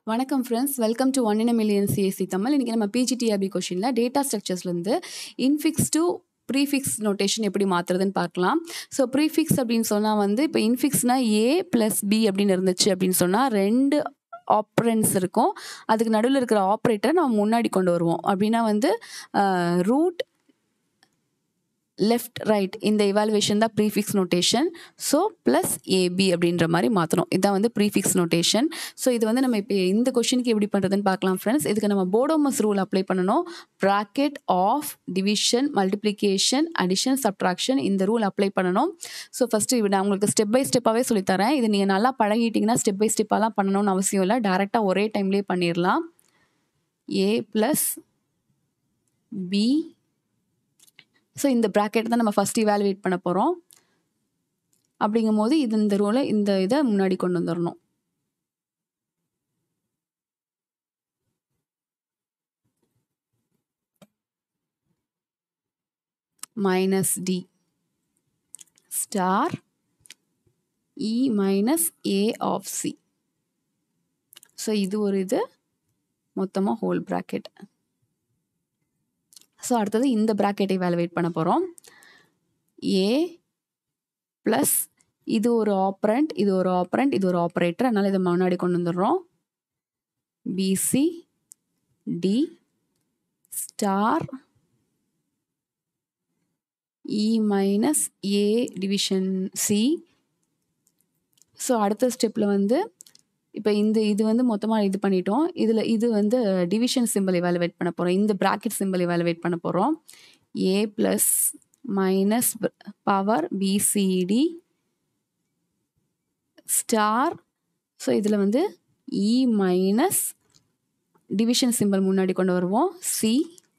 வணக்கம் friends welcome to one in million CSC Tamil இன்றைக்கி நம்ம பிஜிடிஆர்பி கொஷினில் டேட்டா ஸ்ட்ரக்சர்ஸ்லேருந்து இன்ஃபிக்ஸ் டு ப்ரீஃபிக்ஸ் நோட்டேஷன் எப்படி மாற்றுறதுன்னு பார்க்கலாம் ஸோ ப்ரீஃபிக்ஸ் அப்படின்னு சொன்னால் வந்து இப்போ இன்ஃபிக்ஸ்னால் ஏ ப்ளஸ் பி அப்படின்னு இருந்துச்சு அப்படின்னு சொன்னால் ரெண்டு ஆப்ரன்ஸ் இருக்கும் அதுக்கு நடுவில் இருக்கிற ஆப்ரேட்டரை நம்ம முன்னாடி கொண்டு வருவோம் அப்படின்னா வந்து ரூட் லெஃப்ட் ரைட் இந்த இவாலுவேஷன் தான் prefix notation so plus AB அப்படின்ற மாதிரி மாற்றணும் இதுதான் வந்து ப்ரீஃபிக்ஸ் நோட்டேஷன் ஸோ இது வந்து நம்ம இப்போ இந்த கொஷினுக்கு எப்படி பண்ணுறதுன்னு பார்க்கலாம் ஃப்ரெண்ட்ஸ் இதுக்கு நம்ம போடோமஸ் ரூல் அப்ளை பண்ணணும் bracket of division multiplication addition subtraction இந்த ரூல் அப்ளை பண்ணணும் ஸோ ஃபஸ்ட்டு நான் உங்களுக்கு ஸ்டெப் பை ஸ்டெப்பாகவே சொல்லித்தரேன் இது நீங்கள் நல்லா பழகிட்டிங்கன்னா ஸ்டெப் பை ஸ்டெப்பாலாம் பண்ணணும்னு அவசியம் இல்லை டேரெக்டாக ஒரே டைம்லேயே பண்ணிடலாம் ஏ ப்ளஸ் பி ஸோ இந்த ப்ராக்கெட் தான் நம்ம ஃபஸ்ட் இவாலுவேட் பண்ண போகிறோம் அப்படிங்கும் போது இது இந்த ரூலை இந்த இதை முன்னாடி கொண்டு வந்துடணும் minus D star E minus A of C so இது ஒரு இது மொத்தமாக ஹோல் ப்ராக்கெட் ஸோ அடுத்தது இந்த ப்ராக்கெட்டை வேலுவேட் பண்ண போகிறோம் ஏ ப்ளஸ் இது ஒரு ஆப்ரண்ட் இது ஒரு ஆப்ரண்ட் இது ஒரு ஆப்ரேட்டர் அதனால் இதை முன்னாடி கொண்டு வந்துடுறோம் BC D star E minus A division C so அடுத்த ஸ்டெப்பில் வந்து இப்போ இந்த இது வந்து மொத்தமாக இது பண்ணிட்டோம் இதில் இது வந்து டிவிஷன் சிம்பிள் எவாலுவேட் பண்ண போகிறோம் இந்த ப்ராக்கெட் சிம்பிள் எவாலுவேட் பண்ண போகிறோம் A plus minus power BCD star so இதில் வந்து இ மைனஸ் டிவிஷன் சிம்பிள் முன்னாடி கொண்டு வருவோம் சி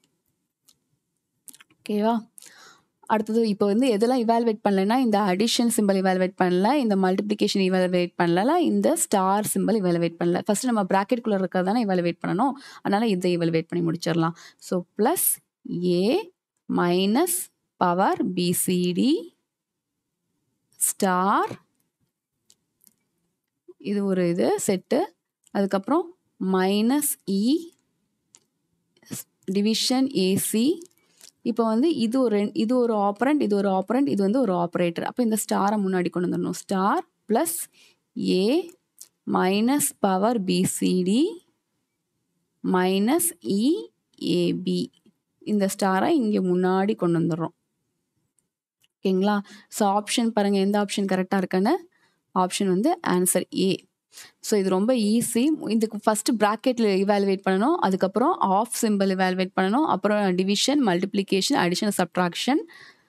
ஓகேவா அடுத்தது இப்போ வந்து எதெல்லாம் இவாலுவேட் பண்ணலைன்னா இந்த அடிஷன் சிம்பிள் இவாலுவேட் பண்ணல இந்த மல்டிப்ளிகேஷன் இவாலுவேட் பண்ணல இந்த ஸ்டார் சிம்பிள் இவாலுவேட் பண்ணல ஃபஸ்ட்டு நம்ம ப்ராக்கெட்குள்ளே இருக்கிறதானே இவாலுவேட் பண்ணணும் அதனால் இதை இவாலுவேட் பண்ணி முடிச்சிடலாம் so plus A minus power BCD star இது ஒரு இது செட்டு அதுக்கப்புறம் மைனஸ் இ டிவிஷன் ஏசி இப்போ வந்து இது ஒரு இது ஒரு ஆப்ரண்ட் இது ஒரு ஆப்ரண்ட் இது வந்து ஒரு ஆப்ரேட்டர் அப்போ இந்த ஸ்டாரை முன்னாடி கொண்டு வந்துடணும் star plus A minus power BCD minus EAB இந்த ஸ்டாரை இங்கே முன்னாடி கொண்டு வந்துடுறோம் ஓகேங்களா ஸோ ஆப்ஷன் பாருங்கள் எந்த ஆப்ஷன் கரெக்டாக இருக்குன்னு ஆப்ஷன் வந்து ஆன்சர் ஏ ஸோ இது ரொம்ப ஈஸி இதுக்கு ஃபஸ்ட்டு ப்ராக்கெட்டில் இவாலுவேட் பண்ணணும் அதுக்கப்புறம் ஆஃப் சிம்பிள் இவாலுவேட் பண்ணணும் அப்புறம் டிவிஷன் மல்டிப்ளிகேஷன் அடிஷன் சப்ட்ராக்ஷன்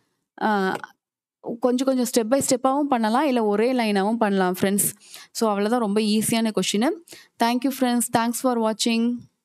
கொஞ்சம் கொஞ்சம் ஸ்டெப் பை ஸ்டெப்பாகவும் பண்ணலாம் இல்லை ஒரே லைனாகவும் பண்ணலாம் ஃப்ரெண்ட்ஸ் ஸோ அவ்வளோதான் ரொம்ப ஈஸியான கொஷினு தேங்க்யூ ஃப்ரெண்ட்ஸ் தேங்க்ஸ் ஃபார் வாட்சிங்